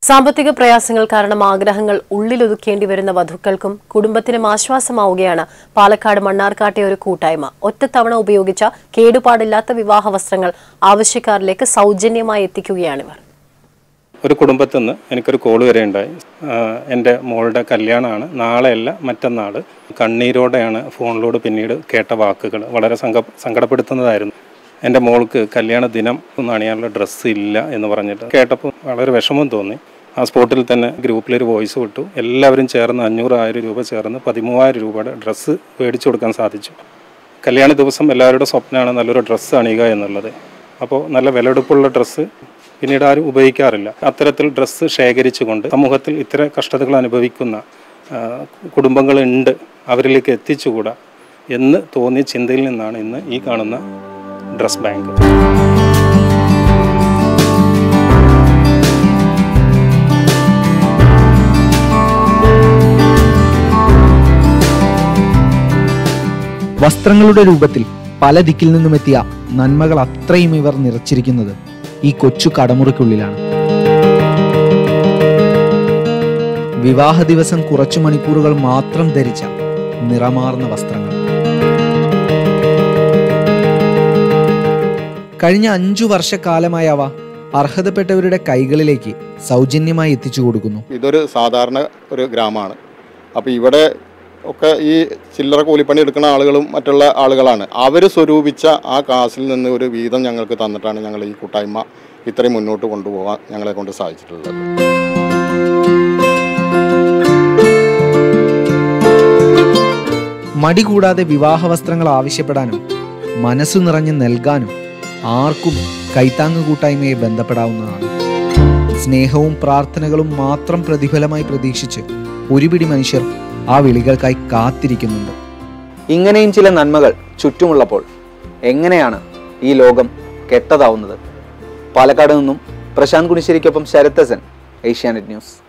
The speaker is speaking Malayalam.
സാമ്പത്തിക പ്രയാസങ്ങൾ കാരണം ആഗ്രഹങ്ങൾ ഉള്ളിലൊതുക്കേണ്ടി വരുന്ന വധുക്കൾക്കും കുടുംബത്തിനും ആശ്വാസമാവുകയാണ് പാലക്കാട് മണ്ണാർക്കാട്ടെ ഒരു കൂട്ടായ്മ ഒറ്റത്തവണ ഉപയോഗിച്ച കേടുപാടില്ലാത്ത വിവാഹ വസ്ത്രങ്ങൾ ആവശ്യക്കാരിലേക്ക് സൗജന്യമായി എത്തിക്കുകയാണിവർ ഒരു കുടുംബത്തിൽ നിന്ന് എനിക്കൊരു കോള് വരെ ഉണ്ടായി ആഹ് എൻ്റെ മോളുടെ കല്യാണമാണ് നാളെയല്ല മറ്റന്നാൾ കണ്ണീരോടെയാണ് ഫോണിലൂടെ പിന്നീട് കേട്ട വാക്കുകൾ വളരെ സങ്ക സങ്കടപ്പെടുത്തുന്നതായിരുന്നു എൻ്റെ മോൾക്ക് കല്യാണ ദിനം ഒന്ന് അണിയാനുള്ള ഡ്രസ്സ് ഇല്ല എന്ന് പറഞ്ഞിട്ട് കേട്ടപ്പോൾ വളരെ വിഷമം തോന്നി ആ സ്പോട്ടിൽ തന്നെ ഗ്രൂപ്പിലൊരു വോയിസ് വിട്ടു എല്ലാവരും ചേർന്ന് അഞ്ഞൂറ് ആയിരം രൂപ ചേർന്ന് പതിമൂവായിരം രൂപയുടെ ഡ്രസ്സ് മേടിച്ചു കൊടുക്കാൻ സാധിച്ചു കല്യാണ ദിവസം എല്ലാവരുടെ സ്വപ്നമാണ് നല്ലൊരു ഡ്രസ്സ് അണിയുക എന്നുള്ളത് അപ്പോൾ നല്ല വിലയെടുപ്പുള്ള ഡ്രസ്സ് പിന്നീട് ആരും ഉപയോഗിക്കാറില്ല അത്തരത്തിൽ ഡ്രസ്സ് ശേഖരിച്ചുകൊണ്ട് സമൂഹത്തിൽ ഇത്തരം കഷ്ടതകൾ അനുഭവിക്കുന്ന ആ, കുടുംബങ്ങളുണ്ട് അവരിലേക്ക് എത്തിച്ചുകൂടാ എന്ന് തോന്നിയ ചിന്തയിൽ നിന്നാണ് ഇന്ന് ഈ കാണുന്ന ഡ്രസ് ബാങ്ക് വസ്ത്രങ്ങളുടെ രൂപത്തിൽ പല ദിക്കിൽ നിന്നുമെത്തിയ നന്മകൾ അത്രയും ഇവർ നിറച്ചിരിക്കുന്നത് ഈ കൊച്ചു കടമുറിക്കുള്ളിലാണ് വിവാഹ ദിവസം കുറച്ചു മണിക്കൂറുകൾ മാത്രം ധരിച്ച നിറമാർന്ന വസ്ത്രങ്ങൾ കഴിഞ്ഞ അഞ്ചു വർഷക്കാലമായി അവ അർഹതപ്പെട്ടവരുടെ കൈകളിലേക്ക് സൗജന്യമായി എത്തിച്ചു കൊടുക്കുന്നു ഇതൊരു സാധാരണ ഒരു ഗ്രാമമാണ് അപ്പോൾ ഇവിടെ ഒക്കെ ഈ ചില്ലറ കൂലിപ്പണി എടുക്കുന്ന ആളുകളും മറ്റുള്ള ആളുകളാണ് അവർ സ്വരൂപിച്ച ആ കാശിൽ നിന്ന് ഒരു വീതം ഞങ്ങൾക്ക് തന്നിട്ടാണ് ഞങ്ങൾ ഈ കൂട്ടായ്മ ഇത്രയും മുന്നോട്ട് കൊണ്ടുപോകാൻ ഞങ്ങളെ കൊണ്ട് സാധിച്ചിട്ടുള്ളത് മടി കൂടാതെ വിവാഹ വസ്ത്രങ്ങൾ ആവശ്യപ്പെടാനും മനസ്സു നിറഞ്ഞ് നൽകാനും ആർക്കും കൈത്താങ്ങ് കൂട്ടായ്മയെ ബന്ധപ്പെടാവുന്നതാണ് സ്നേഹവും പ്രാർത്ഥനകളും മാത്രം പ്രതിഫലമായി പ്രതീക്ഷിച്ച് ഒരുപിടി മനുഷ്യർ ആ വിളികൾക്കായി കാത്തിരിക്കുന്നുണ്ട് ഇങ്ങനെയും ചില നന്മകൾ ചുറ്റുമുള്ളപ്പോൾ എങ്ങനെയാണ് ഈ ലോകം കെട്ടതാവുന്നത് പാലക്കാട് നിന്നും പ്രശാന്ത് കുണിശ്ശേരിക്കൊപ്പം ശരത്തസൻ ഏഷ്യാനെറ്റ് ന്യൂസ്